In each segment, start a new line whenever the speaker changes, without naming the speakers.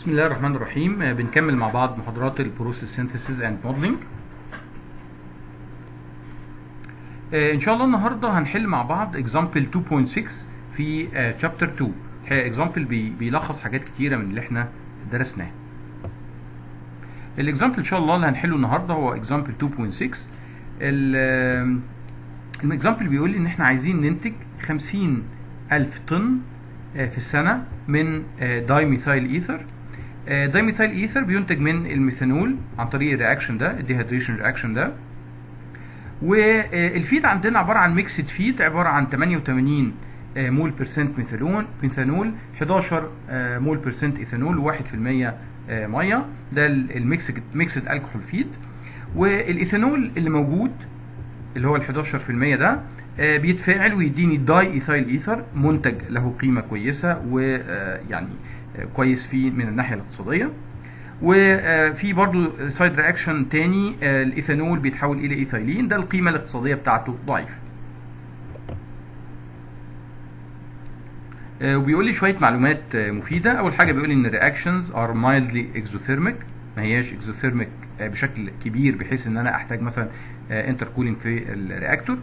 بسم الله الرحمن الرحيم آه، بنكمل مع بعض محاضرات البروسيس سينثيسيس اند موديلنج ان شاء الله النهارده هنحل مع بعض اكزامبل 2.6 في شابتر 2 الحقيقه اكزامبل بيلخص حاجات كتيره من اللي احنا درسناه الاكزامبل ان شاء الله اللي هنحله النهارده هو اكزامبل 2.6 الاكزامبل بيقول لي ان احنا عايزين ننتج 50 الف طن آه، في السنه من داي ميثايل ايثر داي ميثايل ايثر بينتج من الميثانول عن طريق الرياكشن ده الديهيدريشن رياكشن ده والفيد عندنا عباره عن ميكسد فيد عباره عن 88 آه، مول بيرسنت ميثانول ميثانول 11 آه، مول بيرسنت ايثانول و1% آه، ميه ده الميكسد ميكسد الكحول فيد والايثانول اللي موجود اللي هو ال 11% ده آه، بيتفاعل ويديني داي ايثايل ايثر منتج له قيمه كويسه ويعني كويس فيه من الناحيه الاقتصاديه وفي برضو سايد رياكشن تاني آه، الايثانول بيتحول الى ايثايلين ده القيمه الاقتصاديه بتاعته ضعيف آه، وبيقول لي شويه معلومات آه، مفيده اول حاجه بيقول لي ان الرياكشنز ار مايلدلي اكزوثيرميك ما هياش اكزوثيرميك بشكل كبير بحيث ان انا احتاج مثلا انتر كولينج في الرياكتور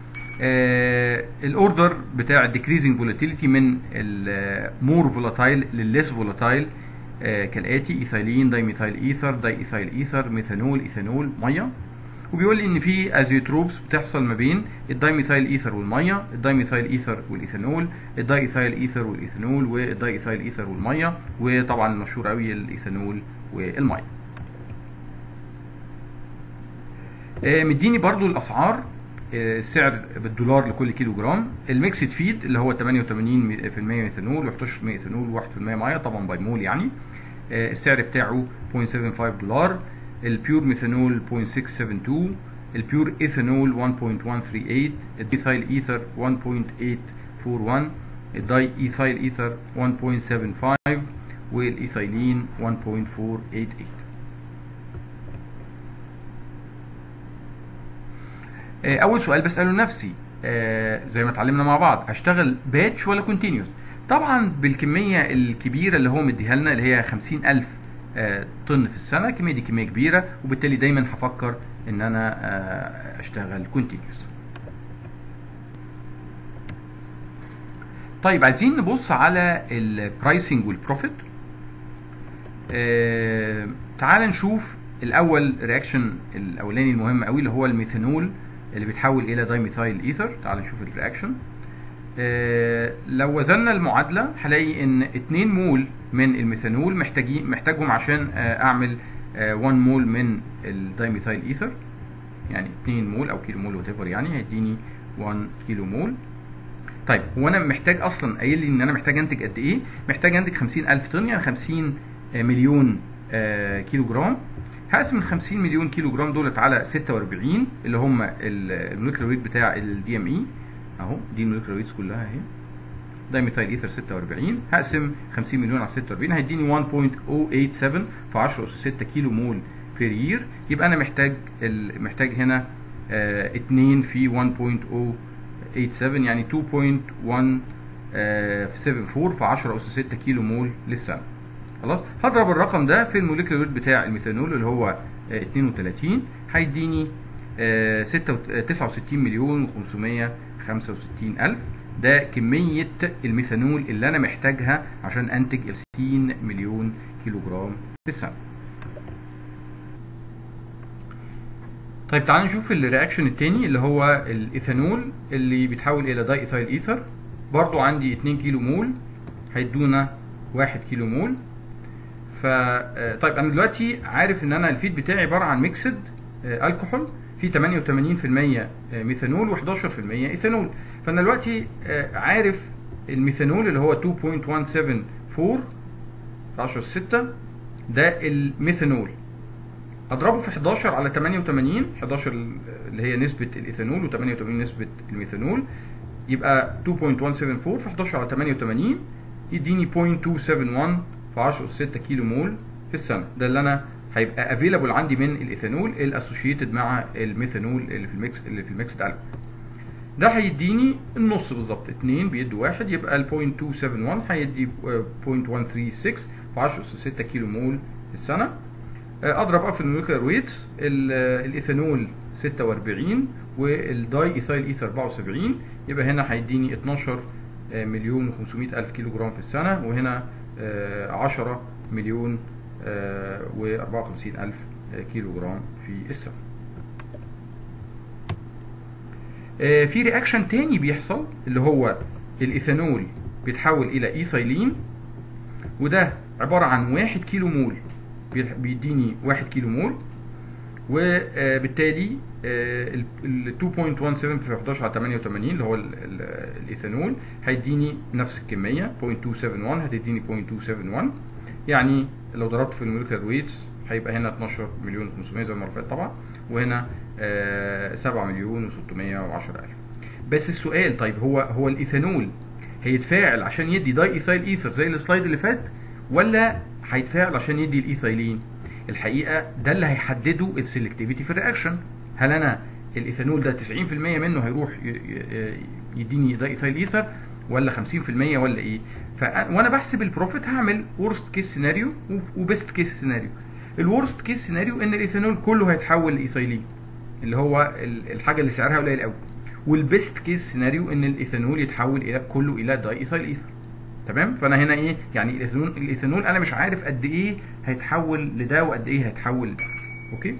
الاوردر بتاع الديكريزنج فولاتيليتي من المور فولاتايل للليس فولاتايل كالاتي ايثايلين داي ميثايل ايثر داي ايثايل ايثر ميثانول ايثانول ميه وبيقول لي ان في ازيوتروبس بتحصل ما بين الداي ميثايل ايثر والميه الداي ميثايل ايثر والايثانول الداي ايثايل ايثر والايثانول والداي ايثايل ايثر والميه وطبعا المشهور قوي الايثانول والميه آه، مديني برضو الاسعار آه، سعر بالدولار لكل كيلو جرام الميكسد فيد اللي هو 88% ميثانول و11% ايثانول و1% ميه طبعا باي مول يعني آه، السعر بتاعه 0.75 دولار البيور ميثانول 0.672 البيور ايثانول 1.138 الديثايل ايثر 1.841 الداي ايثايل ايثر 1.75 والايثايلين 1.488 آه، اول سؤال بساله لنفسي آه، زي ما اتعلمنا مع بعض هشتغل باتش ولا كونتينيوس طبعا بالكميه الكبيره اللي هو مديها لنا اللي هي 50000 آه، طن في السنه الكميه دي كميه كبيره وبالتالي دايما هفكر ان انا آه، اشتغل كونتينيوس طيب عايزين نبص على البرايسنج والبروفيت آه، تعال نشوف الاول رياكشن الاولاني المهم قوي اللي هو الميثانول اللي بيتحول الى دايميثايل ايثر تعال نشوف الرياكشن آه، لو وزننا المعادله هلاقي ان 2 مول من الميثانول محتاجين محتاجهم عشان آه، اعمل آه، 1 مول من الدايميثايل ايثر يعني 2 مول او كيلو مول وات يعني هيديني 1 كيلو مول طيب هو انا محتاج اصلا قايل لي ان انا محتاج انتج قد ايه محتاج انتج 50000 طن يعني 50 مليون آه، كيلو جرام هقسم ال 50 مليون كيلو جرام دولت على 46 اللي هم المولكيولر ويت بتاع الدي ام اي اهو دي المولكيولر ويتس كلها اهي دايميثايل ايثر 46 هقسم 50 مليون على 46 هيديني 1.087 في 10 اس 6 كيلو مول بير يير يبقى انا محتاج ال- محتاج هنا آه 2 في 1.087 يعني 2.174 في 10 اس 6 كيلو مول للسنه خلاص هضرب الرقم ده في الموليكيولر ويت بتاع الميثانول اللي هو آه، 32 هيديني آه، ستة وت- آه، 69 مليون و565 الف ده كمية الميثانول اللي أنا محتاجها عشان أنتج 60 مليون كيلو جرام في السنة. طيب تعالوا نشوف الرياكشن التاني اللي هو الايثانول اللي بيتحول الى داي ايثايل ايثر برضو عندي 2 كيلو مول هيدونا 1 كيلو مول ف آه، طيب انا دلوقتي عارف ان انا الفيد بتاعي عباره عن ميكسد آه، الكحول في 88% آه، ميثانول و11% ايثانول فانا دلوقتي آه، عارف الميثانول اللي هو 2.174 في 10 6 ده الميثانول اضربه في 11 على 88 11 اللي هي نسبه الايثانول و88 نسبه الميثانول يبقى 2.174 في 11 على 88 يديني 0.271 في 10 اس 6 كيلو مول في السنه ده اللي انا هيبقى افيلابل عندي من الايثانول الاسوشيتد مع الميثانول اللي في الميكس اللي في الميكس ده ده هيديني النص بالظبط 2 بيدي 1 يبقى ال 0.271 هيدي آه، 0.136 في 10 اس 6 كيلو مول في السنه آه، اضرب بقى في الموليكولار ويتس الايثانول 46 والداي ايثايل ايثر 74 يبقى هنا هيديني 12 آه، مليون و500 الف كيلو جرام في السنه وهنا آه، 10 مليون و54 الف كيلو جرام في السنه آه، في رياكشن تاني بيحصل اللي هو الايثانول بيتحول الى ايثايلين وده عباره عن 1 كيلو مول بيت- بيديني 1 كيلو مول وبالتالي ال 2.17 في 11 على 88 اللي هو ال- ال- الايثانول هيديني نفس الكميه 0.271 هتديني 0.271 يعني لو ضربت في الموليكولار ويتس هيبقى هنا 12 مليون 500 زي المره اللي فاتت طبعا وهنا آه، 7 مليون و610 الف بس السؤال طيب هو هو الايثانول هيتفاعل عشان يدي داي ايثايل ايثر زي السلايد اللي فات ولا هيتفاعل عشان يدي الايثايلين الحقيقه ده اللي هيحدده السلكتيفيتي في الرياكشن هل انا الايثانول ده 90% منه هيروح ي- ي- يديني داي ايثايل ايثر ولا 50% ولا ايه ف وانا بحسب البروفيت هعمل ورست كيس سيناريو وبيست كيس سيناريو الورست كيس سيناريو ان الايثانول كله هيتحول لايثايلين اللي هو ال- الحاجه اللي سعرها قليل قوي والبيست كيس سيناريو ان الايثانول يتحول الى كله الى داي ايثايل ايثر تمام فانا هنا ايه يعني الايثانول الايثانول انا مش عارف قد ايه هيتحول لده وقد ايه هيتحول لده اوكي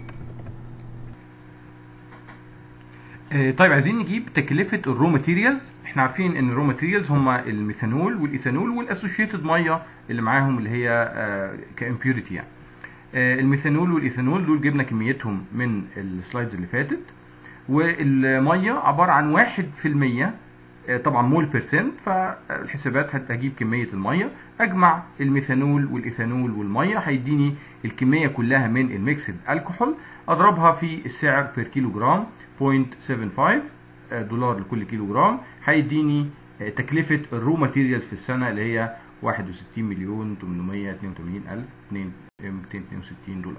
آه، طيب عايزين نجيب تكلفه الرو ماتيريالز احنا عارفين ان الرو ماتيريالز هم الميثانول والايثانول والاسوشيتد ميه اللي معاهم اللي هي كامبيوريتي يعني آه، الميثانول والايثانول دول جبنا كميتهم من السلايدز اللي فاتت والميه عباره عن 1% آه، طبعا مول بيرسنت فالحسابات هت- هجيب كميه الميه اجمع الميثانول والايثانول والميه هيديني الكميه كلها من الميكسد الكحول اضربها في السعر بير كيلو جرام 0.75 آه، دولار لكل كيلو جرام هيديني آه، تكلفه الرو ماتيريالز في السنه اللي هي 61 مليون 882 الف 262 دولار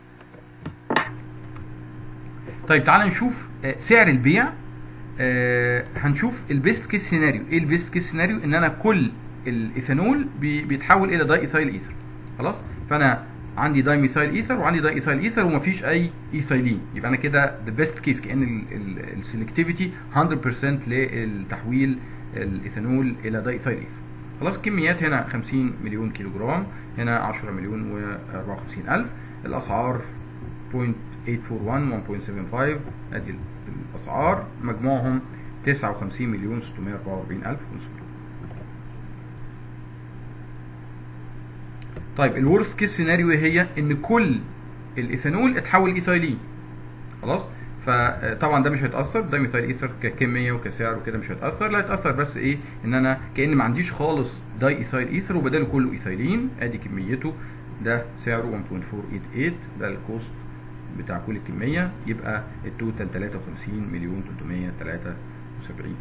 طيب تعال نشوف آه، سعر البيع آه، هنشوف البيست كيس سيناريو ايه البيست كيس سيناريو ان انا كل الايثانول بي- بيتحول الى داي ايثايل ايثر خلاص فانا عندي داي ميثايل ايثر وعندي داي ايثايل ايثر ومفيش اي ايثايلين يبقى انا كده ذا بيست كيس كان السلكتيفيتي 100% للتحويل الايثانول الى داي ايثايل ايثر خلاص الكميات هنا 50 مليون كيلو جرام هنا 10 مليون و54 الف الاسعار 0.841 1.75 ادي الاسعار مجموعهم 59 مليون 644 الف ونص طيب الورست كيس سيناريو ايه هي ان كل الايثانول اتحول لايثايلين خلاص فطبعا ده مش هيتاثر ده ميثايل ايثر ككميه وكسعر وكده مش هيتاثر لا هيتاثر بس ايه ان انا كان ما عنديش خالص داي ايثايل ايثر وبداله كله ايثايلين ادي كميته ده سعره 1.488 ده الكوست بتاع كل الكميه يبقى التوتال 53 مليون 373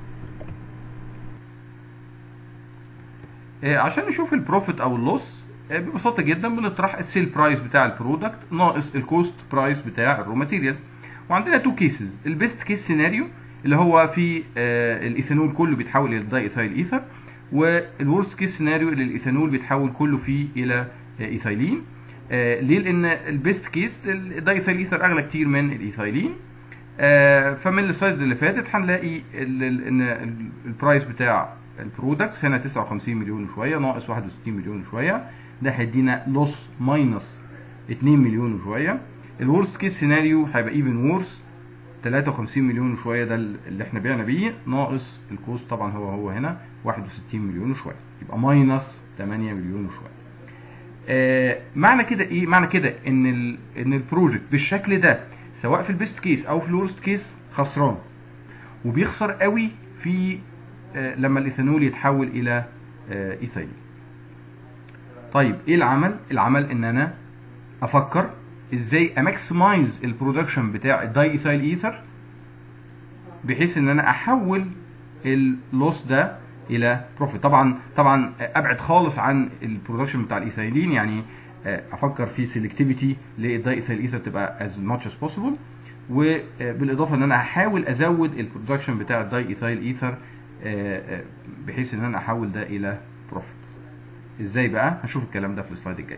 آه، عشان نشوف البروفيت او اللوس آه، ببساطه جدا بنطرح السيل برايس بتاع البرودكت ناقص الكوست برايس بتاع الرو ماتيريالز وعندنا تو كيسز البيست كيس سيناريو اللي هو في آه، الايثانول كله بيتحول الى داي ايثايل ايثر والورست كيس سيناريو اللي الايثانول بيتحول كله فيه الى آه، ايثايلين آه، ليه لان البيست كيس الداي ايثايل ايثر اغلى كتير من الايثايلين آه، فمن السلايدز اللي فاتت هنلاقي ال- ال- ان ال- البرايس بتاع البرودكتس هنا 59 مليون وشويه ناقص 61 مليون وشويه ده هيدينا لوس ماينس 2 مليون وشويه الورست كيس سيناريو هيبقى ايفن وورس 53 مليون وشويه ده اللي احنا بعنا بيه ناقص الكوست طبعا هو هو هنا 61 مليون وشويه يبقى ماينس 8 مليون وشويه آه، معنى كده ايه معنى كده ان ال ان البروجكت بالشكل ده سواء في البيست كيس او في الورست كيس خسران وبيخسر قوي في آه، لما الايثانول يتحول الى آه، ايثايل طيب ايه العمل العمل ان انا افكر ازاي اماكسمايز البرودكشن بتاع الداي ايثايل ايثر بحيث ان انا احول اللوس ده الى بروفيت طبعا طبعا ابعد خالص عن البرودكشن بتاع الايثايلين يعني آه، افكر في سيلكتيفيتي للداي ايثايل ايثر تبقى as much as possible وبالاضافه ان انا هحاول ازود البرودكشن بتاع الداي ايثايل ايثر بحيث ان انا احول ده الى بروفيت ازاي بقى هنشوف الكلام ده في السلايد الجاي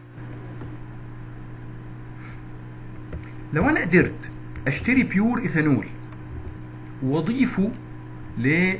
لو انا قدرت اشتري بيور ايثانول واضيفه ل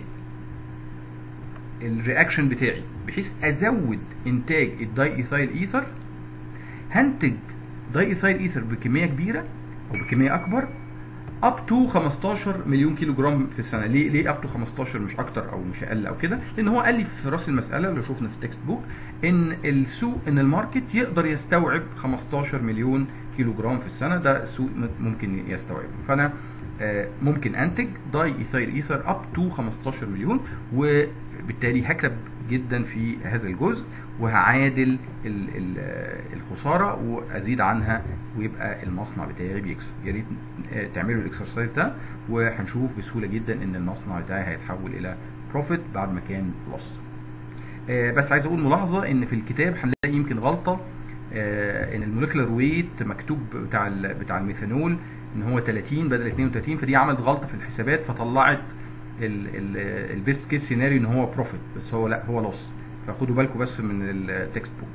الرياكشن بتاعي بحيث ازود انتاج الداي ايثايل ايثر هنتج داي ايثايل ايثر بكميه كبيره او بكميه اكبر اب تو 15 مليون كيلو جرام في السنه ليه ليه اب تو 15 مش اكتر او مش اقل او كده لان هو قال لي في راس المساله اللي شفنا في التكست بوك ان السوق ان الماركت يقدر يستوعب 15 مليون كيلو جرام في السنه ده السوق ممكن يستوعبه فانا ممكن انتج داي ايثايل ايثر اب تو 15 مليون وبالتالي هكسب جدا في هذا الجزء وهعادل الخساره وازيد عنها ويبقى المصنع بتاعي بيكسب يا ريت تعملوا الاكسرسايز ده وهنشوف بسهوله جدا ان المصنع بتاعي هيتحول الى بروفيت بعد ما كان لوس بس عايز اقول ملاحظه ان في الكتاب هنلاقي يمكن غلطه ان الموليكولار ويت مكتوب بتاع بتاع الميثانول ان هو 30 بدل 32 فدي عملت غلطه في الحسابات فطلعت البيست كيس سيناريو ان هو بروفيت بس هو لا هو لوس فخدوا بالكم بس من التكست بوك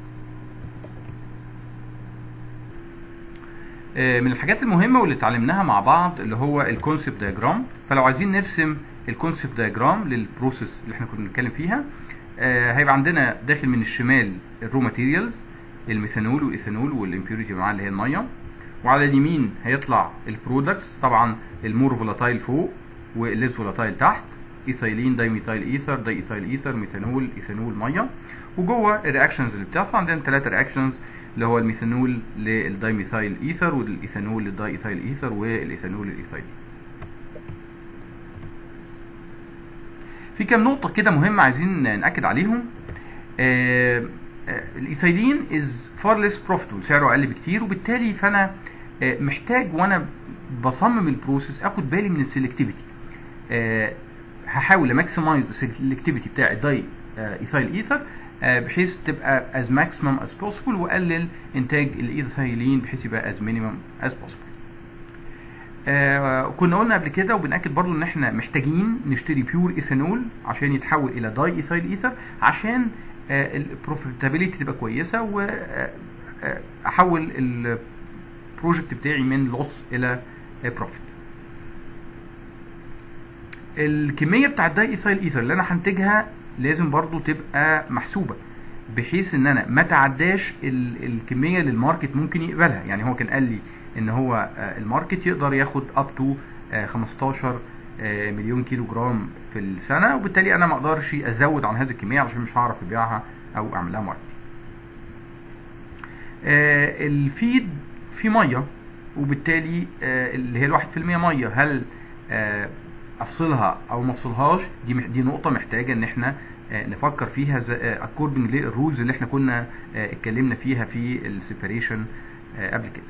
من الحاجات المهمه واللي اتعلمناها مع بعض اللي هو الكونسبت دايجرام فلو عايزين نرسم الكونسبت دايجرام للبروسيس اللي احنا كنا بنتكلم فيها هيبقى عندنا داخل من الشمال الرو ماتيريالز الميثانول والايثانول والامبيوريتي معاه اللي هي الميه وعلى اليمين هيطلع البرودكتس طبعا المور فولاتايل فوق والليس فولاتايل تحت ايثايلين دايميثايل ايثر داي ايثايل ايثر ميثانول ايثانول ميه وجوه الرياكشنز اللي بتحصل عندنا ثلاثه رياكشنز اللي هو الميثانول للدايميثايل ايثر والايثانول للداي ايثايل ايثر والايثانول للايثايل في كام نقطه كده مهمه عايزين ناكد عليهم آه الايثايلين از فار ليس بروفيتبل سعره اقل بكتير وبالتالي فانا محتاج وانا بصمم البروسيس اخد بالي من السلكتيفيتي هحاول اماكسمايز السلكتيفيتي بتاع الداي ايثايل ايثر بحيث تبقى از ماكسيمم از بوسيبل واقلل انتاج الايثايلين بحيث يبقى از مينيمم از بوسيبل آه كنا قلنا قبل كده وبناكد برضو ان احنا محتاجين نشتري بيور ايثانول عشان يتحول الى داي ايثايل ايثر عشان آه البروفيتابيلتي تبقى كويسه واحول البروجكت بتاعي من لوس الى بروفيت الكميه بتاع الداي ايثايل ايثر اللي انا هنتجها لازم برضو تبقى محسوبه بحيث ان انا ما تعداش الكميه اللي الماركت ممكن يقبلها يعني هو كان قال لي ان هو الماركت يقدر ياخد اب تو 15 مليون كيلو جرام في السنه وبالتالي انا ما اقدرش ازود عن هذه الكميه علشان مش هعرف ابيعها او اعمل لها ماركت الفيد في ميه وبالتالي اللي هي الواحد في المية ميه هل افصلها او ما افصلهاش دي دي نقطه محتاجه ان احنا نفكر فيها اكوردنج للرولز اللي احنا كنا اتكلمنا فيها في السيبريشن قبل كده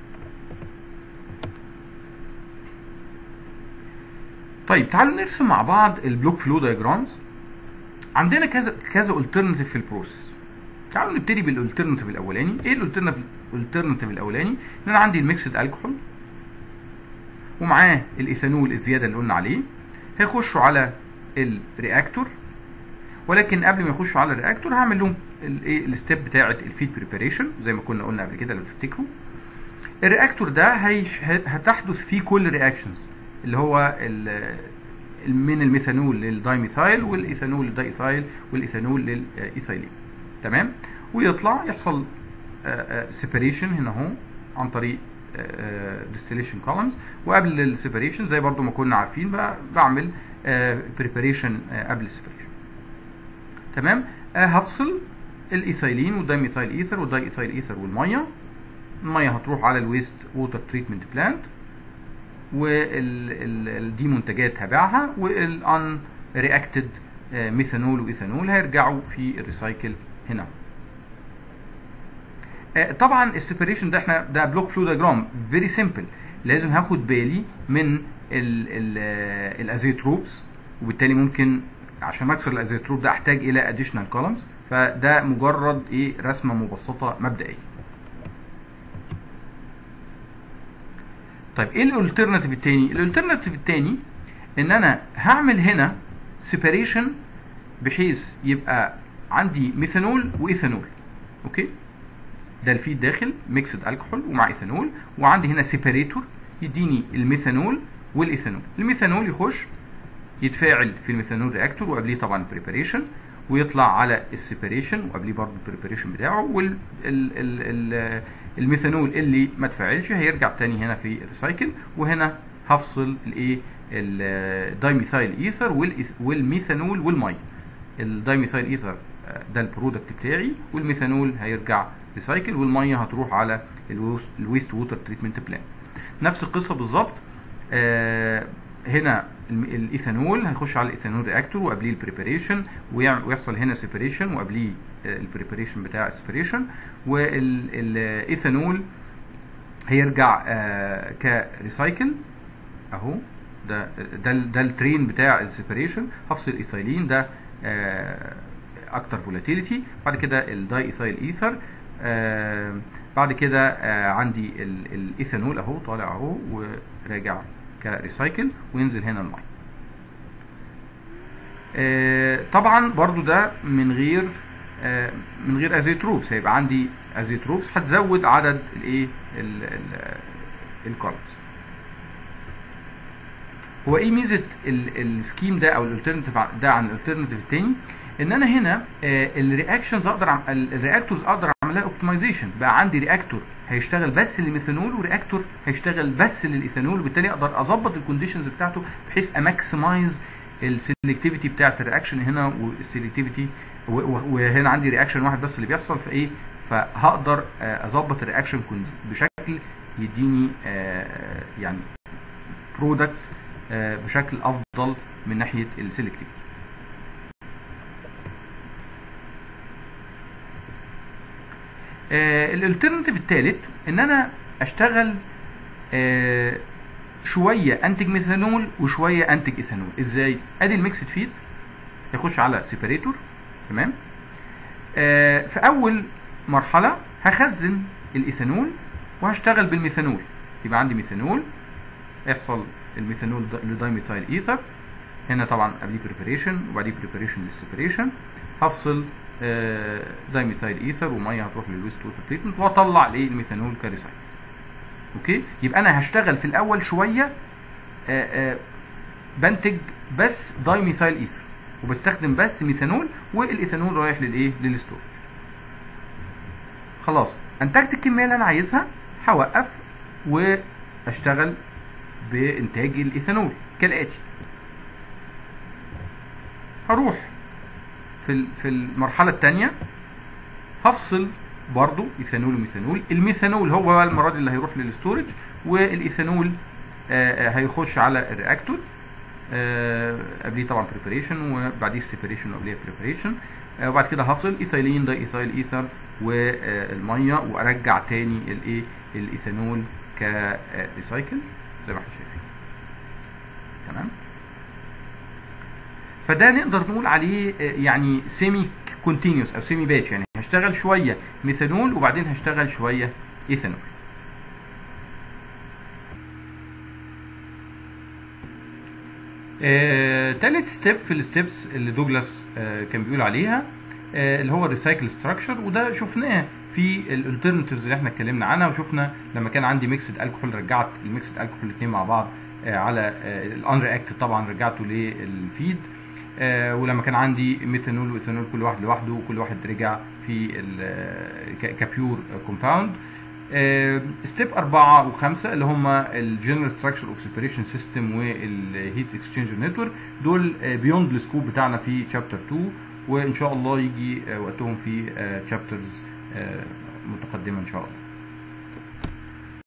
طيب تعالوا نرسم مع بعض البلوك فلو دايجرامز عندنا كذا كذا الترناتيف في البروسيس تعالوا نبتدي بالالترناتيف الاولاني ايه الالترناتيف الاولاني ان انا عندي الميكسد الكحول ومعاه الايثانول الزياده اللي قلنا عليه هيخشوا على الرياكتور ولكن قبل ما يخشوا على الرياكتور هعمل لهم الايه الستيب بتاعه الفيد بريباريشن زي ما كنا قلنا قبل كده لو تفتكروا الرياكتور ده هي هتحدث فيه كل رياكشنز اللي هو من الميثانول للدايميثايل والايثانول للدايثايل والايثانول للايثايلين تمام ويطلع يحصل سيبريشن هنا اهو عن طريق ديستيليشن كولمز وقبل السيبريشن زي برضو ما كنا عارفين بعمل بريباريشن قبل السيبريشن تمام هفصل الايثايلين والدايميثايل ايثر والداي ايثايل ايثر والميه الميه هتروح على الويست ووتر تريتمنت بلانت ودي منتجات هبيعها والان رياكتد ميثانول وايثانول هيرجعوا في الريسايكل هنا طبعا السيبريشن ده احنا ده بلوك فلو دياجرام فيري سيمبل لازم هاخد بالي من الازيتروبس وبالتالي ممكن عشان اكسر الازيتروب ده احتاج الى اديشنال كولمز فده مجرد ايه رسمه مبسطه مبدئيه طيب ايه الالترناتيف التاني الالترناتيف التاني ان انا هعمل هنا سيباريشن بحيث يبقى عندي ميثانول وايثانول اوكي ده الفيد داخل ميكسد الكحول ومع ايثانول وعندي هنا سيباريتور يديني الميثانول والايثانول الميثانول يخش يتفاعل في الميثانول رياكتور وقبليه طبعا البريباريشن ويطلع على السيباريشن وقبليه برضه البريباريشن بتاعه والميثانول اللي ما تفاعلش هيرجع تاني هنا في الريسايكل وهنا هفصل الايه الدايميثايل ايثر والميثانول والميه الدايميثايل ايثر ده البرودكت بتاعي والميثانول هيرجع ريسايكل والميه هتروح على الويست ووتر تريتمنت بلان نفس القصه بالظبط آه هنا الايثانول هيخش على الايثانول رياكتور وقبليه البريباريشن ويحصل هنا سيبريشن وقبليه البريباريشن بتاع السيبريشن والايثانول هيرجع آه كريسايكل اهو ده ده ده الترين بتاع السيبريشن هفصل الايثايلين ده آه اكتر فولاتيليتي بعد كده الداي ايثايل ايثر آه بعد كده آه عندي الايثانول اهو طالع اهو وراجع كريسايكل وينزل هنا الميه آه طبعا برضو ده من غير آه من غير ازيتروبس هيبقى عندي ازيتروبس هتزود عدد الايه الكاربس هو ايه ميزه السكيم ده او الالترناتيف ده عن الالترناتيف التاني ان انا هنا الرياكشنز اقدر الرياكتورز اقدر اعملها اوبتمايزيشن بقى عندي رياكتور هيشتغل بس للميثانول ورياكتور هيشتغل بس للايثانول وبالتالي اقدر اظبط الكونديشنز بتاعته بحيث اماكسمايز السلكتيفيتي بتاعت الرياكشن هنا والسلكتيفيتي وهنا عندي رياكشن واحد بس اللي بيحصل فايه فهقدر اظبط الرياكشن بشكل يديني يعني برودكتس بشكل افضل من ناحيه السلكتيفيتي آه الالترناتيف الثالث ان انا اشتغل آه شويه انتج ميثانول وشويه انتج ايثانول ازاي ادي الميكسد فيد يخش على سيبريتور تمام آه في اول مرحله هخزن الايثانول وهشتغل بالميثانول يبقى عندي ميثانول يحصل الميثانول لدايميثايل ايثر هنا طبعا قبليه بريباريشن وبعديه بريباريشن للسيبريشن هفصل دايميثايل ايثر وميه هتروح للويست ووتر تريتمنت واطلع الايه الميثانول كريسايكل اوكي يبقى انا هشتغل في الاول شويه آآ آآ بنتج بس دايميثايل ايثر وبستخدم بس ميثانول والايثانول رايح للايه للستورج خلاص انتجت الكميه اللي انا عايزها هوقف واشتغل بانتاج الايثانول كالاتي هروح في في المرحله الثانيه هفصل برضو ايثانول وميثانول الميثانول هو بقى المره دي اللي هيروح للستورج والايثانول آه هيخش على الرياكتور آه قبليه طبعا بريباريشن وبعديه السيبريشن وقبليه بريباريشن آه وبعد كده هفصل ايثايلين ده ايثايل ايثر والميه وارجع تاني الايه الايثانول كريسايكل زي ما احنا شايفين تمام فده نقدر نقول عليه يعني سيمي كونتينيوس او سيمي باتش يعني هشتغل شويه ميثانول وبعدين هشتغل شويه ايثانول آه، تالت ستيب في الستيبس اللي دوجلاس آه، كان بيقول عليها آه، اللي هو الريسايكل ستراكشر وده شفناه في الالترناتيفز اللي احنا اتكلمنا عنها وشفنا لما كان عندي ميكسد الكحول رجعت الميكسد الكحول الاثنين مع بعض آه، على الان رياكتد طبعا رجعته للفيد آه، ولما كان عندي ميثانول وايثانول كل واحد لوحده وكل واحد رجع في كبيور كومباوند ستيب أربعة وخمسة اللي هما الجنرال ستراكشر اوف سيبريشن سيستم والهيت اكسشينجر نتورك دول بيوند السكوب بتاعنا في شابتر 2 وان شاء الله يجي آه، وقتهم في شابترز متقدمه ان شاء الله